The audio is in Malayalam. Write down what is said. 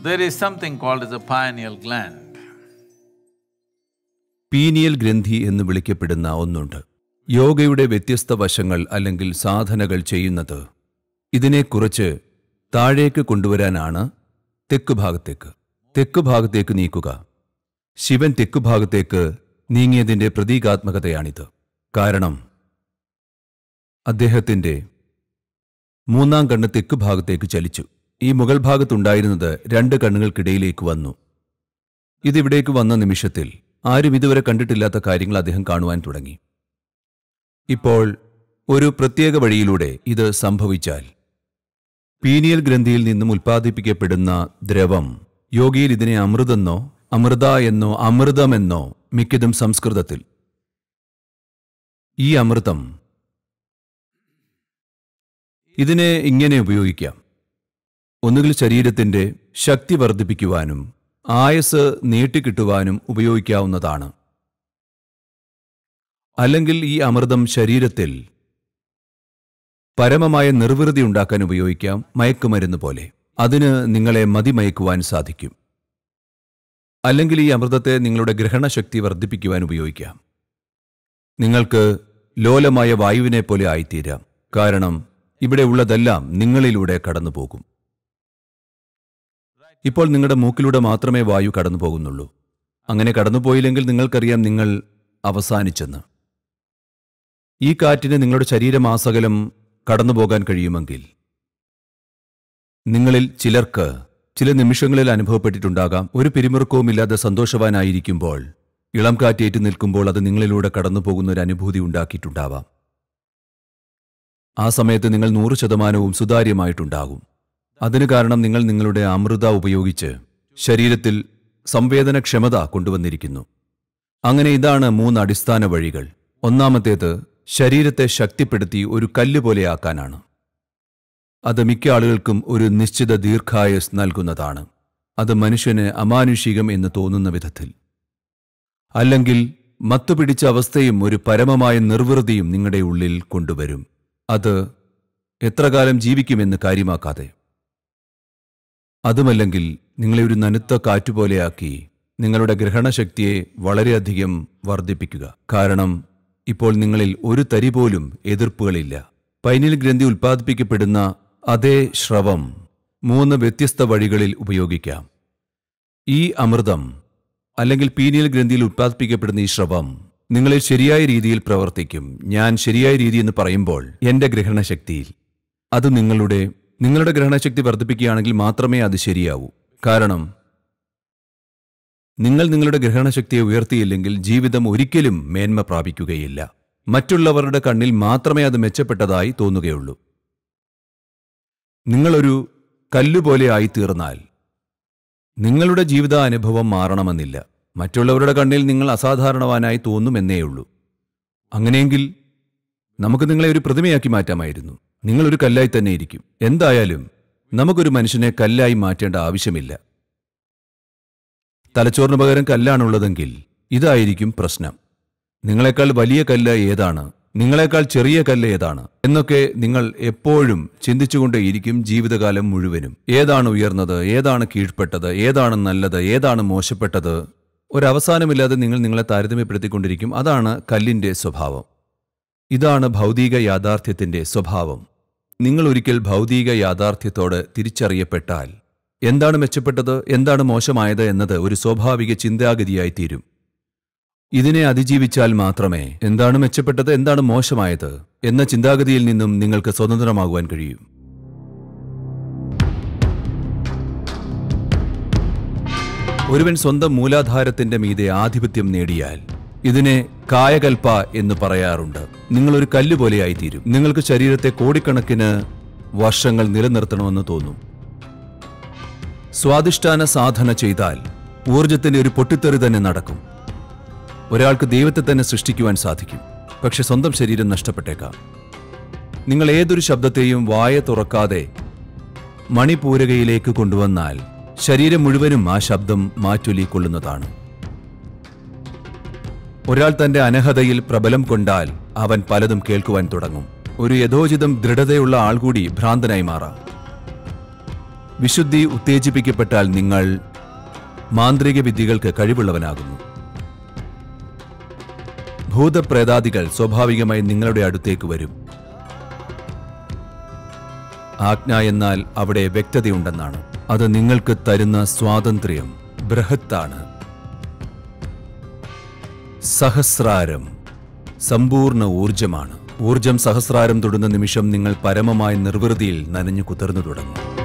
There is something called as a pineal gland. Pineal ഗ്രന്ഥി എന്ന് വിളിക്കപ്പെടുന്ന ഒന്നുണ്ട് യോഗയുടെ വ്യത്യസ്ത വശങ്ങൾ അല്ലെങ്കിൽ സാധനകൾ ചെയ്യുന്നത് ഇതിനെ കുറച്ച് താഴേക്ക് കൊണ്ടുവരാനാണ് തെക്ക് ഭാഗത്തേക്ക് തെക്ക് ഭാഗത്തേക്ക് നീക്കുക ശിവൻ തെക്ക് ഭാഗത്തേക്ക് നീങ്ങിയതിന്റെ പ്രതീകാത്മകതയാണിത് കാരണം അദ്ദേഹത്തിന്റെ മൂന്നാം കണ്ണ് തെക്ക് ഭാഗത്തേക്ക് ചലിച്ചു ഈ മുകൾ ഭാഗത്തുണ്ടായിരുന്നത് രണ്ട് കണ്ണുകൾക്കിടയിലേക്ക് വന്നു ഇതിവിടേക്ക് വന്ന നിമിഷത്തിൽ ആരും ഇതുവരെ കണ്ടിട്ടില്ലാത്ത കാര്യങ്ങൾ അദ്ദേഹം കാണുവാൻ തുടങ്ങി ഇപ്പോൾ ഒരു പ്രത്യേക വഴിയിലൂടെ ഇത് സംഭവിച്ചാൽ പീനിയൽ ഗ്രന്ഥിയിൽ നിന്നും ഉൽപ്പാദിപ്പിക്കപ്പെടുന്ന ദ്രവം യോഗിയിൽ ഇതിനെ അമൃതെന്നോ അമൃത എന്നോ അമൃതമെന്നോ മിക്കതും സംസ്കൃതത്തിൽ ഈ അമൃതം ഇതിനെ ഇങ്ങനെ ഉപയോഗിക്കാം ഒന്നുകിൽ ശരീരത്തിന്റെ ശക്തി വർദ്ധിപ്പിക്കുവാനും ആയസ് നീട്ടിക്കിട്ടുവാനും ഉപയോഗിക്കാവുന്നതാണ് അല്ലെങ്കിൽ ഈ അമൃതം ശരീരത്തിൽ പരമമായ നിർവൃതി ഉണ്ടാക്കാൻ ഉപയോഗിക്കാം മയക്കുമരുന്ന് പോലെ അതിന് നിങ്ങളെ മതിമയക്കുവാൻ സാധിക്കും അല്ലെങ്കിൽ ഈ അമൃതത്തെ നിങ്ങളുടെ ഗ്രഹണശക്തി വർദ്ധിപ്പിക്കുവാൻ ഉപയോഗിക്കാം നിങ്ങൾക്ക് ലോലമായ വായുവിനെ പോലെ ആയിത്തീരാം കാരണം ഇവിടെ ഉള്ളതെല്ലാം നിങ്ങളിലൂടെ കടന്നുപോകും ഇപ്പോൾ നിങ്ങളുടെ മൂക്കിലൂടെ മാത്രമേ വായു കടന്നു പോകുന്നുള്ളൂ അങ്ങനെ കടന്നുപോയില്ലെങ്കിൽ നിങ്ങൾക്കറിയാം നിങ്ങൾ അവസാനിച്ചെന്ന് ഈ കാറ്റിന് നിങ്ങളുടെ ശരീരമാസകലം കടന്നുപോകാൻ കഴിയുമെങ്കിൽ നിങ്ങളിൽ ചിലർക്ക് ചില നിമിഷങ്ങളിൽ അനുഭവപ്പെട്ടിട്ടുണ്ടാകാം ഒരു പിരിമുറുക്കവുമില്ലാതെ സന്തോഷവാനായിരിക്കുമ്പോൾ ഇളം കാറ്റേറ്റ് നിൽക്കുമ്പോൾ അത് നിങ്ങളിലൂടെ കടന്നുപോകുന്ന ഒരു അനുഭൂതി ഉണ്ടാക്കിയിട്ടുണ്ടാവാം ആ സമയത്ത് നിങ്ങൾ നൂറ് ശതമാനവും സുതാര്യമായിട്ടുണ്ടാകും അതിന് കാരണം നിങ്ങൾ നിങ്ങളുടെ അമൃത ഉപയോഗിച്ച് ശരീരത്തിൽ സംവേദനക്ഷമത കൊണ്ടുവന്നിരിക്കുന്നു അങ്ങനെ ഇതാണ് മൂന്ന് അടിസ്ഥാന വഴികൾ ഒന്നാമത്തേത് ശരീരത്തെ ശക്തിപ്പെടുത്തി ഒരു കല്ല് പോലെയാക്കാനാണ് അത് മിക്ക ആളുകൾക്കും ഒരു നിശ്ചിത ദീർഘായസ് നൽകുന്നതാണ് അത് മനുഷ്യന് അമാനുഷികം എന്ന് തോന്നുന്ന വിധത്തിൽ അല്ലെങ്കിൽ മത്തുപിടിച്ച അവസ്ഥയും ഒരു പരമമായ നിർവൃതിയും നിങ്ങളുടെ ഉള്ളിൽ കൊണ്ടുവരും അത് എത്ര കാലം ജീവിക്കുമെന്ന് കാര്യമാക്കാതെ അതുമല്ലെങ്കിൽ നിങ്ങളെ ഒരു നനുത്ത കാറ്റുപോലെയാക്കി നിങ്ങളുടെ ഗ്രഹണശക്തിയെ വളരെയധികം വർദ്ധിപ്പിക്കുക കാരണം ഇപ്പോൾ നിങ്ങളിൽ ഒരു തരി പോലും എതിർപ്പുകളില്ല പൈനിൽ ഗ്രന്ഥി ഉൽപ്പാദിപ്പിക്കപ്പെടുന്ന അതേ ശ്രവം മൂന്ന് വ്യത്യസ്ത വഴികളിൽ ഉപയോഗിക്കാം ഈ അമൃതം അല്ലെങ്കിൽ പീനിയൽ ഗ്രന്ഥിയിൽ ഉത്പാദിപ്പിക്കപ്പെടുന്ന ഈ ശ്രവം നിങ്ങളിൽ ശരിയായ രീതിയിൽ പ്രവർത്തിക്കും ഞാൻ ശരിയായ രീതി എന്ന് പറയുമ്പോൾ എന്റെ ഗ്രഹണശക്തിയിൽ അത് നിങ്ങളുടെ നിങ്ങളുടെ ഗ്രഹണശക്തി വർദ്ധിപ്പിക്കുകയാണെങ്കിൽ മാത്രമേ അത് ശരിയാവൂ കാരണം നിങ്ങൾ നിങ്ങളുടെ ഗ്രഹണശക്തിയെ ഉയർത്തിയില്ലെങ്കിൽ ജീവിതം ഒരിക്കലും മേന്മ പ്രാപിക്കുകയില്ല മറ്റുള്ളവരുടെ കണ്ണിൽ മാത്രമേ അത് മെച്ചപ്പെട്ടതായി തോന്നുകയുള്ളൂ നിങ്ങളൊരു കല്ലുപോലെ ആയിത്തീർന്നാൽ നിങ്ങളുടെ ജീവിതാനുഭവം മാറണമെന്നില്ല മറ്റുള്ളവരുടെ കണ്ണിൽ നിങ്ങൾ അസാധാരണവാനായി തോന്നുമെന്നേയുള്ളൂ അങ്ങനെയെങ്കിൽ നമുക്ക് നിങ്ങളെ ഒരു പ്രതിമയാക്കി മാറ്റാമായിരുന്നു നിങ്ങളൊരു കല്ലായി തന്നെ ഇരിക്കും എന്തായാലും നമുക്കൊരു മനുഷ്യനെ കല്ലായി മാറ്റേണ്ട ആവശ്യമില്ല തലച്ചോറിന് പകരം കല്ലാണുള്ളതെങ്കിൽ ഇതായിരിക്കും പ്രശ്നം നിങ്ങളെക്കാൾ വലിയ കല്ല് ഏതാണ് നിങ്ങളെക്കാൾ ചെറിയ കല്ല് ഏതാണ് എന്നൊക്കെ നിങ്ങൾ എപ്പോഴും ചിന്തിച്ചുകൊണ്ടേയിരിക്കും ജീവിതകാലം മുഴുവനും ഏതാണ് ഉയർന്നത് ഏതാണ് കീഴ്പ്പെട്ടത് ഏതാണ് നല്ലത് ഏതാണ് മോശപ്പെട്ടത് ഒരവസാനമില്ലാതെ നിങ്ങൾ നിങ്ങളെ താരതമ്യപ്പെടുത്തിക്കൊണ്ടിരിക്കും അതാണ് കല്ലിന്റെ സ്വഭാവം ഇതാണ് ഭൗതിക യാഥാർത്ഥ്യത്തിന്റെ സ്വഭാവം നിങ്ങൾ ഒരിക്കൽ ഭൗതിക യാഥാർത്ഥ്യത്തോട് തിരിച്ചറിയപ്പെട്ടാൽ എന്താണ് മെച്ചപ്പെട്ടത് എന്താണ് മോശമായത് എന്നത് ഒരു സ്വാഭാവിക ചിന്താഗതിയായി തീരും ഇതിനെ അതിജീവിച്ചാൽ മാത്രമേ എന്താണ് മെച്ചപ്പെട്ടത് എന്താണ് മോശമായത് എന്ന ചിന്താഗതിയിൽ നിന്നും നിങ്ങൾക്ക് സ്വതന്ത്രമാകുവാൻ കഴിയൂ ഒരുവൻ സ്വന്തം മൂലാധാരത്തിന്റെ മീതെ ആധിപത്യം നേടിയാൽ ഇതിനെ കായകൽപ്പ എന്ന് പറയാറുണ്ട് നിങ്ങളൊരു കല്ല് പോലെയായിത്തീരും നിങ്ങൾക്ക് ശരീരത്തെ കോടിക്കണക്കിന് വർഷങ്ങൾ നിലനിർത്തണമെന്ന് തോന്നും സ്വാദിഷ്ടാന സാധന ചെയ്താൽ ഊർജത്തിന്റെ ഒരു പൊട്ടിത്തെറി തന്നെ നടക്കും ഒരാൾക്ക് ദൈവത്തെ തന്നെ സൃഷ്ടിക്കുവാൻ സാധിക്കും പക്ഷെ സ്വന്തം ശരീരം നഷ്ടപ്പെട്ടേക്കാം നിങ്ങൾ ഏതൊരു ശബ്ദത്തെയും വായ തുറക്കാതെ മണിപൂരകയിലേക്ക് കൊണ്ടുവന്നാൽ ശരീരം മുഴുവനും ആ ശബ്ദം മാറ്റൊലിക്കൊള്ളുന്നതാണ് ഒരാൾ തന്റെ അനഹതയിൽ പ്രബലം കൊണ്ടാൽ അവൻ പലതും കേൾക്കുവാൻ തുടങ്ങും ഒരു യഥോചിതം ദൃഢതയുള്ള ആൾ കൂടി ഭ്രാന്തനായി മാറാം വിശുദ്ധി ഉത്തേജിപ്പിക്കപ്പെട്ടാൽ നിങ്ങൾ മാന്ത്രിക വിദ്യകൾക്ക് കഴിവുള്ളവനാകുന്നു ഭൂതപ്രേതാദികൾ സ്വാഭാവികമായി നിങ്ങളുടെ അടുത്തേക്ക് വരും ആജ്ഞ എന്നാൽ അവിടെ വ്യക്തതയുണ്ടെന്നാണ് അത് നിങ്ങൾക്ക് തരുന്ന സ്വാതന്ത്ര്യം ബൃഹത്താണ് സഹസ്രാരം സമ്പൂർണ്ണ ഊർജമാണ് ഊർജം സഹസ്രാരം തൊടുന്ന നിമിഷം നിങ്ങൾ പരമമായ നിർവൃതിയിൽ നനഞ്ഞു കുതിർന്നു തുടങ്ങും